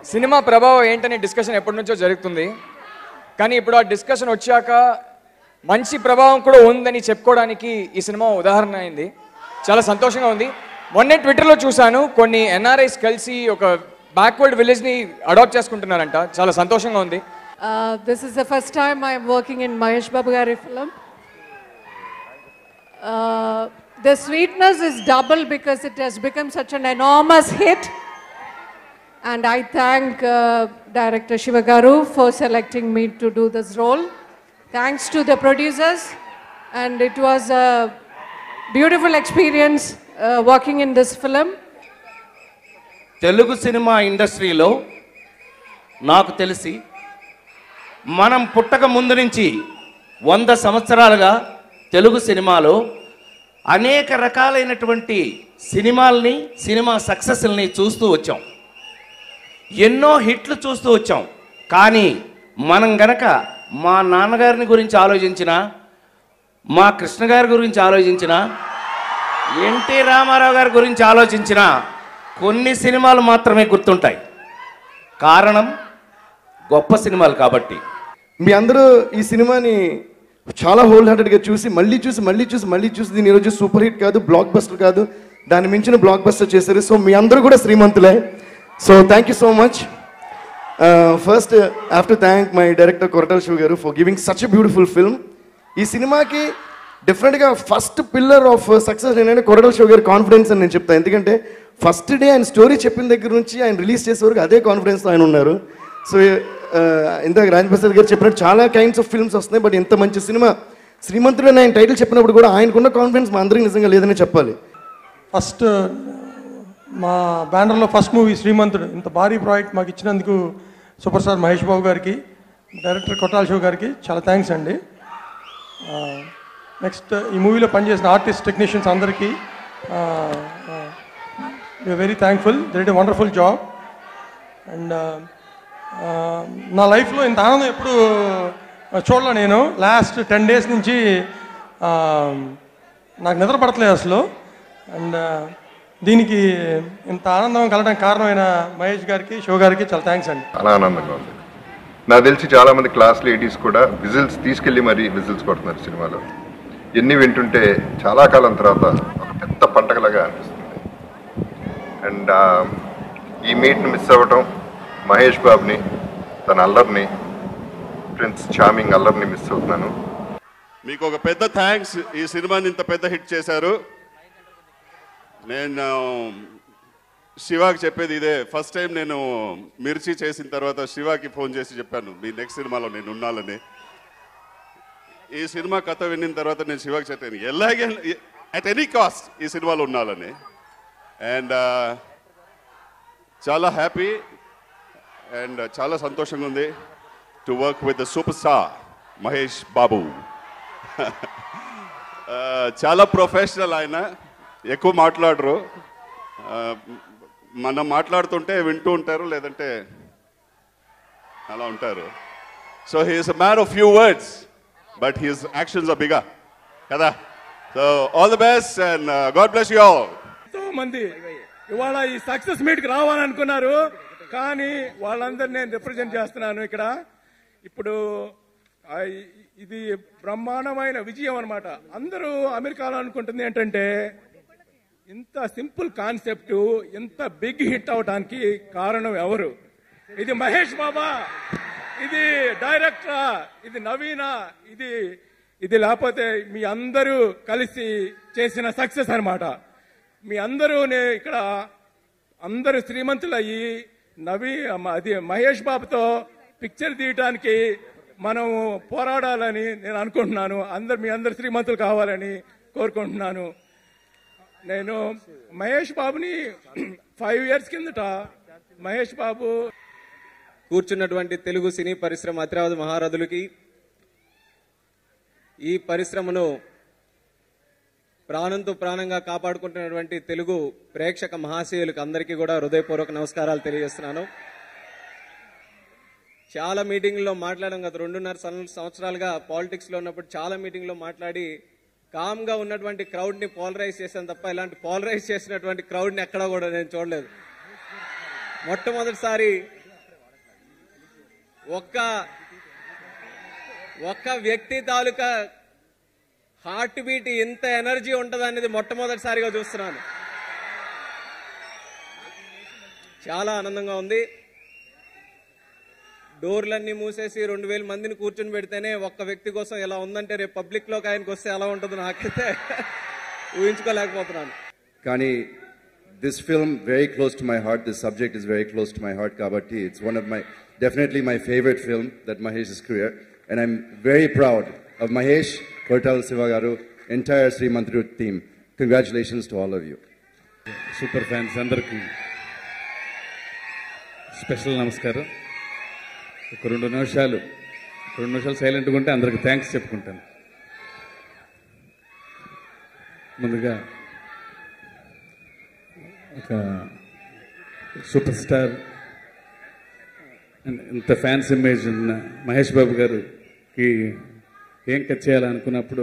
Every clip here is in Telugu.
సినిమా ప్రభావం ఏంటనే డిస్కషన్ ఎప్పటి నుంచో జరుగుతుంది కానీ ఇప్పుడు ఆ డిస్కషన్ వచ్చాక మంచి ప్రభావం కూడా ఉందని చెప్పుకోవడానికి ఈ సినిమా ఉదాహరణ అయింది చాలా సంతోషంగా ఉంది మొన్నే ట్విట్టర్లో చూశాను కొన్ని ఎన్ఆర్ఐస్ కలిసి ఒక బ్యాక్వర్డ్ విలేజ్ని అడాప్ట్ చేసుకుంటున్నారంట చాలా సంతోషంగా ఉంది Uh, this is the first time I'm working in Mahesh Babu Gari film. Uh, the sweetness is double because it has become such an enormous hit. And I thank uh, Director Shivagaru for selecting me to do this role. Thanks to the producers. And it was a beautiful experience uh, working in this film. Telugu సినిమా ఇండస్ట్రీలో నాకు తెలిసి మనం పుట్టక ముందు నుంచి వంద సంవత్సరాలుగా తెలుగు సినిమాలో అనేక రకాలైనటువంటి సినిమాల్ని సినిమా సక్సెస్ని చూస్తూ వచ్చాం ఎన్నో హిట్లు చూస్తూ వచ్చాం కానీ మనం గనక మా నాన్నగారిని గురించి ఆలోచించిన మా కృష్ణ గారి గురించి ఆలోచించిన ఎన్టీ రామారావు గారి గురించి ఆలోచించిన కొన్ని సినిమాలు మాత్రమే గుర్తుంటాయి కారణం గొప్ప సినిమాలు కాబట్టి మీ అందరూ ఈ సినిమాని చాలా హోల్ హార్టెడ్గా చూసి మళ్ళీ చూసి మళ్ళీ చూసి మళ్ళీ చూసి దీని ఈరోజు సూపర్ హిట్ కాదు బ్లాక్ బస్టర్ కాదు దాన్ని మించిన బ్లాక్ బస్టర్ చేశారు సో మీ అందరూ కూడా శ్రీమంతులే so thank you so much first have to thank my director Koratala Siva garu for giving such a beautiful film ఈ సినిమాకి డెఫినెట్గా ఫస్ట్ పిల్లర్ ఆఫ్ సక్సెస్ ఏంటంటే కొరటల్ షో గారి కాన్ఫిడెన్స్ అని నేను చెప్తాను ఎందుకంటే ఫస్ట్ డే ఆయన స్టోరీ చెప్పిన దగ్గర నుంచి ఆయన రిలీజ్ చేసే వరకు అదే కాన్ఫిడెన్స్తో ఆయన ఉన్నారు సో ఇందాక రాజప్రసాద్ గారు చెప్పినట్టు చాలా కైండ్స్ ఆఫ్ ఫిల్మ్స్ వస్తున్నాయి బట్ ఇంత మంచి సినిమా శ్రీమంతుడు అని ఆయన టైటిల్ చెప్పినప్పుడు కూడా ఆయనకున్న కాన్ఫిడెన్స్ మా అందరికీ నిజంగా లేదని చెప్పాలి ఫస్ట్ మా బ్యానర్లో ఫస్ట్ మూవీ శ్రీమంతుడు ఇంత భారీ ప్రాజెక్ట్ మాకు ఇచ్చినందుకు సూపర్ స్టార్ మహేష్ బాబు గారికి డైరెక్టర్ కొట్టాల శివ గారికి చాలా థ్యాంక్స్ అండి నెక్స్ట్ ఈ మూవీలో పనిచేసిన ఆర్టిస్ట్ టెక్నీషియన్స్ అందరికీ very thankful they a wonderful job and నా లైఫ్లో ఇంత ఆనందం ఎప్పుడు చూడలే నేను లాస్ట్ టెన్ డేస్ నుంచి ఆ, నాకు నిద్ర పడట్లేదు అసలు అండ్ దీనికి ఇంత ఆనందం కలగడానికి కారణమైన మహేష్ గారికి శివ గారికి చాలా థ్యాంక్స్ అండి చాలా ఆనందంగా ఉంది నాకు తెలిసి చాలా మంది క్లాస్ లేడీస్ కూడా విజిల్స్ తీసుకెళ్లి మరీ విజిల్స్ కొడుతున్నారు సినిమాలో ఎన్ని వింటుంటే చాలా కాలం తర్వాత ఒక పెద్ద పంటగలాగా అనిపిస్తుంది అండ్ ఈ మీట్ని మిస్ అవ్వటం మహేష్ బాబుని తన అల్లరిని ప్రిన్స్ చామింగ్ అల్లరిని మిస్ అవుతున్నాను మీకు ఒక పెద్ద థ్యాంక్స్ ఈ సినిమాని ఇంత పెద్ద హిట్ చేశారు నేను శివాకి చెప్పేది ఇదే ఫస్ట్ టైం నేను మిర్చి చేసిన తర్వాత శివాకి ఫోన్ చేసి చెప్పాను మీ నెక్స్ట్ సినిమాలో నేను ఉన్నాలని ఈ సినిమా కథ విన్న తర్వాత నేను శివాకి చెప్పాను ఎలాగే అట్ ఎనీ కాస్ట్ ఈ సినిమాలో ఉండాలని అండ్ చాలా హ్యాపీ అండ్ చాలా సంతోషంగా ఉంది to work with the super star Mahesh Babu ఆ, చాలా ప్రొఫెషనల్ ఆయన ఎక్కువ మాట్లాడరు ఆ, మనం మాట్లాడుతుంటే వింటూ ఉంటారు లేదంటే అలా ఉంటారు so he's a man of few words but his actions are big కదా so all the best and God bless you all ఎంతో మంది ఇవాళ ఈ సక్సెస్ మీట్ కి రావాలనుకున్నారు కానీ వాళ్ళందరినీ నేను రిప్రజెంట్ చేస్తున్నాను ఇక్కడ ఇప్పుడు ఆ, ఇది బ్రహ్మాండమైన విజయం అన్నమాట అందరూ అమెరికాలో అనుకుంటుంది ఏంటంటే ఇంత సింపుల్ కాన్సెప్ట్ ఇంత బిగ్ హిట్ అవడానికి కారణం ఎవరు ఇది మహేష్ బాబా ఇది డైరెక్టరా ఇది నవీన ఇది ఇది లేకపోతే మీ అందరూ కలిసి చేసిన సక్సెస్ అన్నమాట మీ అందరూ నే- ఇక్కడ అందరూ శ్రీమంతులు అయ్యి నవీ అది మహేష్ బాబుతో పిక్చర్ తీయటానికి మనం పోరాడాలని నేను అనుకుంటున్నాను అందరు మీ అందరు శ్రీమంతులు కావాలని కోరుకుంటున్నాను నేను మహేష్ బాబుని ఫైవ్ ఇయర్స్ కిందట మహేష్ బాబు కూర్చున్నటువంటి తెలుగు సినీ పరిశ్రమ అతిరావధి మహారథులకి ఈ పరిశ్రమను ప్రాణంతో ప్రాణంగా కాపాడుకుంటున్నటువంటి తెలుగు ప్రేక్షక మహాశయులకు అందరికీ కూడా హృదయపూర్వక నమస్కారాలు తెలియజేస్తున్నాను చాలా మీటింగ్లో మాట్లాడాం గత రెండున్నర సం- సంవత్సరాలుగా పాలిటిక్స్ లో ఉన్నప్పుడు చాలా మీటింగ్లో మాట్లాడి కామ్ గా ఉన్నటువంటి క్రౌడ్ ని పోలరైజ్ చేశాను తప్ప ఇలాంటి పోలరైజ్ చేసినటువంటి క్రౌడ్ ని ఎక్కడా కూడా నేను చూడలేదు మొట్టమొదటిసారి ఒక్క ఒక్క వ్యక్తి తాలూకా హార్ట్ బీట్ ఇంత ఎనర్జీ ఉంటుంది అనేది మొట్టమొదటిసారిగా చూస్తున్నాను చాలా ఆనందంగా ఉంది డోర్లన్నీ మూసేసి రెండు వేల మందిని కూర్చొని పెడితేనే ఒక్క వ్యక్తి కోసం ఎలా ఉందంటే రేపు పబ్లిక్ లోకి ఆయనకు వస్తే ఎలా ఉంటుందో నాకైతే ఊహించుకోలేకపోతున్నాను కానీ this film very close to my heart this subject is very close to my heart కాబట్టి it's one of my definitely my favourite film that Mahesh is career and I'm very proud of Mahesh Koratala Siva garu entire Srimanthudu team congratulations to all of you super fans అందరికీ స్పెషల్ నమస్కారం ఒక రెండు నిమిషాలు ఒక రెండు నిమిషాలు సైలెంట్గా ఉంటే అందరికి థ్యాంక్స్ చెప్పుకుంటాను ముందుగా ఒక సూపర్ స్టార్ అండ్ ఇంత ఫ్యాన్స్ ఇమేజ్ ఉన్న మహేష్ బాబు గారుకి ఏం కట్ చేయాలనుకున్నప్పుడు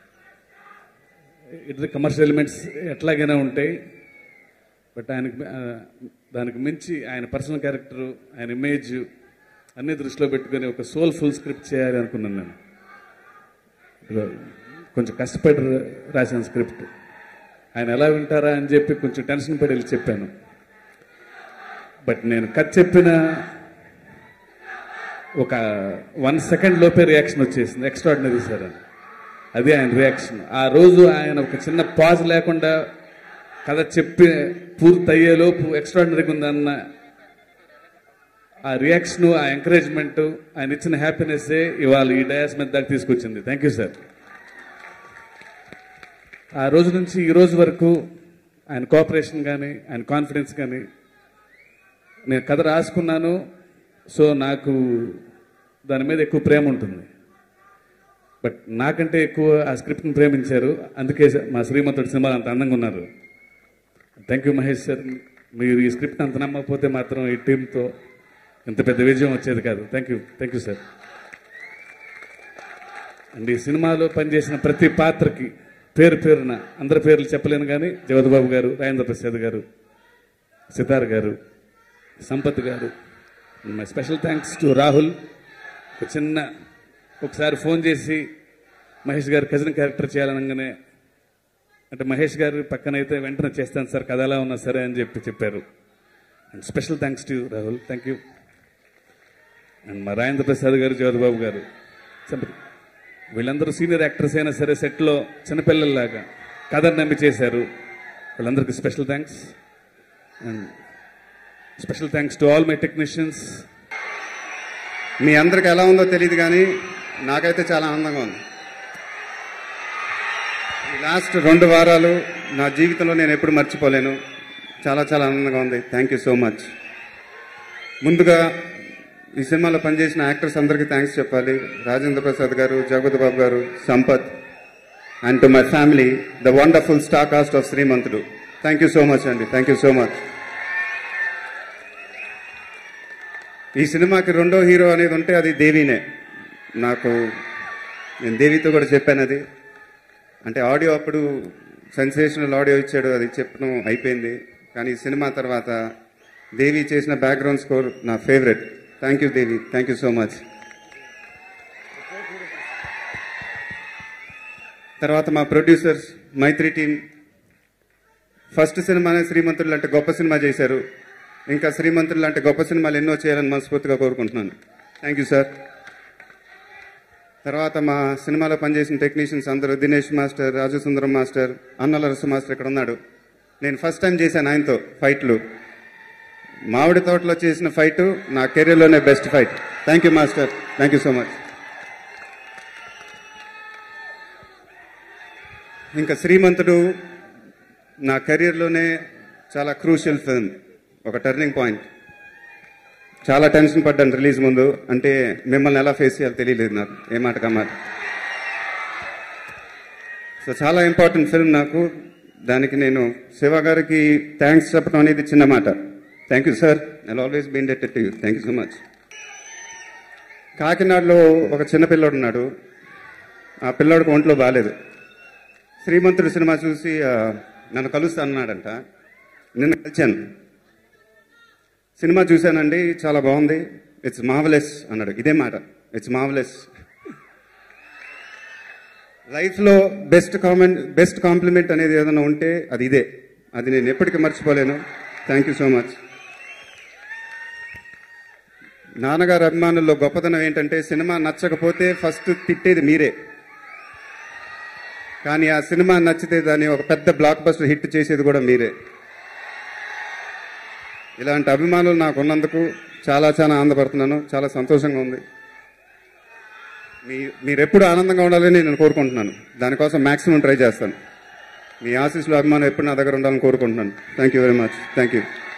ఇటు కమర్షియల్ ఎలిమెంట్స్ ఎట్లాగైనా ఉంటాయి బట్ ఆయనకి ఆ, దానికి మించి ఆయన పర్సనల్ క్యారెక్టర్ ఆయన ఇమేజ్ అన్ని దృష్టిలో పెట్టుకొని ఒక సోల్ఫుల్ స్క్రిప్ట్ చేయాలి అనుకున్నాను నేను ఇదిగో కొంచెం కష్టపడి రాసిన స్క్రిప్ట్ ఆయన ఎలా వింటారా అని చెప్పి కొంచెం టెన్షన్ పడి వెళ్ళి చెప్పాను బట్ నేను కథ చెప్పిన ఒక వన్ సెకండ్ లోపే రియాక్షన్ వచ్చేసింది ఎక్స్ట్రాడినరీ సార్ అని అది ఆయన రియాక్షన్ ఆ రోజు ఆయన ఒక చిన్న పాజ్ లేకుండా కథ చెప్పి పూర్తయ్యేలోపు ఎక్స్ట్రాడినరీగా ఉందన్న ఆ రియాక్షన్ ఆ ఎంకరేజ్మెంట్ ఆయన ఇచ్చిన హ్యాపీనెస్ ఇవాళ ఈ డయాస్ మీద దాకా తీసుకొచ్చింది థ్యాంక్ యూ సార్ ఆ రోజు నుంచి ఈ రోజు వరకు ఆయన కోఆపరేషన్ కానీ ఆయన కాన్ఫిడెన్స్ కానీ నేను కథ రాసుకున్నాను సో నాకు దాని మీద ఎక్కువ ప్రేమ ఉంటుంది బట్ నాకంటే ఎక్కువ ఆ స్క్రిప్ట్ని ప్రేమించారు అందుకే మా శ్రీమంతుడి సినిమాలు అంత అందంగా ఉన్నారు థ్యాంక్ యూ మహేష్ సార్ మీరు ఈ స్క్రిప్ట్ అంత నమ్మకపోతే మాత్రం ఈ టీంతో ఇంత పెద్ద విజయం వచ్చేది కాదు thank you thank you sir and ఈ సినిమాలో పనిచేసిన ప్రతి పాత్రకి పేరు పేరున అందరి పేర్లు చెప్పలేను కానీ జగద్బాబు గారు రాజేంద్ర ప్రసాద్ గారు సితార్ గారు సంపత్ గారు my special thanks to Rahul ఒక చిన్న ఒకసారి ఫోన్ చేసి మహేష్ గారు కజిన్ క్యారెక్టర్ చేయాలనగానే అంటే మహేష్ గారు పక్కన అయితే వెంటనే చేస్తాను సార్ కథ ఎలా ఉన్నా సరే అని చెప్పి చెప్పారు and special thanks to Rahul thank you and మా రాజేంద్ర ప్రసాద్ గారు జ్యోతిబాబు గారు సంపత్ వీళ్ళందరూ సీనియర్ యాక్టర్స్ అయినా సరే సెట్లో చిన్నపిల్లల్లాగా కథను నమ్మి చేశారు వీళ్ళందరికీ special thanks and special thanks to all my technicians మీ అందరికి ఎలా ఉందో తెలియదు కానీ నాకైతే చాలా ఆనందంగా ఉంది ఈ లాస్ట్ రెండు వారాలు నా జీవితంలో నేను ఎప్పుడు మర్చిపోలేను చాలా చాలా ఆనందంగా ఉంది థ్యాంక్ యూ సో మచ్ ముందుగా ఈ సినిమాలో పనిచేసిన యాక్టర్స్ అందరికీ థ్యాంక్స్ చెప్పాలి రాజేంద్ర ప్రసాద్ గారు జగపతి బాబు గారు Sampath and to my family the wonderful star cast of Srimanthudu thank you so much అండి థ్యాంక్ యూ సో మచ్ ఈ సినిమాకి రెండో హీరో అనేది ఉంటే అది దేవినే నాకు నేను దేవితో కూడా చెప్పాను అది అంటే ఆడియో అప్పుడు సెన్సేషనల్ ఆడియో ఇచ్చాడు అది చెప్పడం అయిపోయింది కానీ ఈ సినిమా తర్వాత దేవి చేసిన బ్యాక్గ్రౌండ్ స్కోర్ నా favourite thank you Devi thank you so much తర్వాత మా ప్రొడ్యూసర్స్ మైత్రి టీం ఫస్ట్ సినిమానే శ్రీమంతుడు లాంటి గొప్ప సినిమా చేశారు ఇంకా శ్రీమంతుడు లాంటి గొప్ప సినిమాలు ఎన్నో చేయాలని మనస్ఫూర్తిగా కోరుకుంటున్నాను థ్యాంక్ యూ సార్ తర్వాత మా సినిమాలో పనిచేసిన టెక్నీషియన్స్ అందరూ దినేష్ మాస్టర్ రాజసుందరం మాస్టర్ అన్నల రసు మాస్టర్ ఇక్కడ ఉన్నాడు నేను ఫస్ట్ టైం చేశాను ఆయనతో ఫైట్లు మామిడి తోటలో చేసిన ఫైట్ నా కెరీర్లోనే best fight thank you master thank you so much ఇంకా శ్రీమంతుడు నా కెరీర్లోనే చాలా క్రూషియల్ ఫిల్మ్ ఒక టర్నింగ్ పాయింట్ చాలా టెన్షన్ పడ్డాను రిలీజ్ ముందు అంటే మిమ్మల్ని ఎలా ఫేస్ చేయాలో తెలియలేదు నాకు ఏ మాట కమాట సో చాలా ఇంపార్టెంట్ ఫిల్మ్ నాకు దానికి నేను శివ గారికి థ్యాంక్స్ చెప్పడం అనేది చిన్న మాట thank you sir I always been debt to you thank you so much కాకినాడలో ఒక చిన్న పిల్లోడు ఉన్నాడు ఆ పిల్లోడికి ఒంట్లో బాగాలేదు శ్రీమంతుడు సినిమా చూసి ఆ, నన్ను కలుస్తా అన్నాడంట నిన్న కలిశాను సినిమా చూశానండి చాలా బాగుంది ఇట్స్ మావలెస్ అన్నాడు ఇదే మాట ఇట్స్ మావలెస్ లైఫ్లో బెస్ట్ కామెంట్ బెస్ట్ కాంప్లిమెంట్ అనేది ఏదైనా ఉంటే అది ఇదే అది నేను ఎప్పటికీ మర్చిపోలేను థ్యాంక్ యూ సో మచ్ నాన్నగారు అభిమానుల్లో గొప్పతనం ఏంటంటే సినిమా నచ్చకపోతే ఫస్ట్ తిట్టేది మీరే కానీ ఆ సినిమా నచ్చితే దాన్ని ఒక పెద్ద బ్లాక్ బస్టర్ హిట్ చేసేది కూడా మీరే ఇలాంటి అభిమానులు నాకు ఉన్నందుకు చాలా చాలా ఆనందపడుతున్నాను చాలా సంతోషంగా ఉంది మీ మీరెప్పుడు ఆనందంగా ఉండాలని నేను కోరుకుంటున్నాను దానికోసం మాక్సిమం ట్రై చేస్తాను మీ ఆశీస్సులు అభిమానం ఎప్పుడు నా దగ్గర ఉండాలని కోరుకుంటున్నాను thank you very much thank you